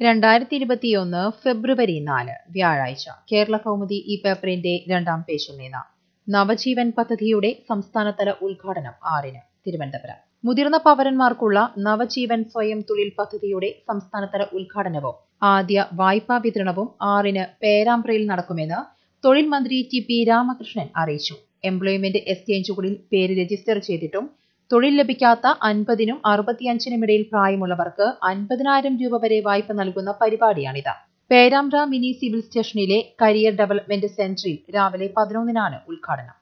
രണ്ടായിരത്തി ഇരുപത്തിയൊന്ന് ഫെബ്രുവരി നാല് വ്യാഴാഴ്ച കേരള കൗമുദി ഈ പേപ്പറിന്റെ രണ്ടാം പേജിൽ നിന്ന് നവജീവൻ പദ്ധതിയുടെ സംസ്ഥാനതല ഉദ്ഘാടനം ആറിന് തിരുവനന്തപുരം മുതിർന്ന പൗരന്മാർക്കുള്ള നവജീവൻ സ്വയം തൊഴിൽ പദ്ധതിയുടെ സംസ്ഥാനതല ഉദ്ഘാടനവും ആദ്യ വായ്പാ വിതരണവും ആറിന് പേരാമ്പ്രയിൽ നടക്കുമെന്ന് തൊഴിൽ മന്ത്രി ടി പി രാമകൃഷ്ണൻ അറിയിച്ചു എംപ്ലോയ്മെന്റ് എക്സ്ചേഞ്ചുകളിൽ പേര് രജിസ്റ്റർ ചെയ്തിട്ടും തൊഴിൽ ലഭിക്കാത്ത അൻപതിനും അറുപത്തിയഞ്ചിനും ഇടയിൽ പ്രായമുള്ളവർക്ക് അൻപതിനായിരം രൂപ വരെ വായ്പ നൽകുന്ന പരിപാടിയാണിത് പേരാമ്പ്ര മിനി സിവിൽ സ്റ്റേഷനിലെ കരിയർ ഡെവലപ്മെന്റ് സെന്ററിൽ രാവിലെ പതിനൊന്നിനാണ് ഉദ്ഘാടനം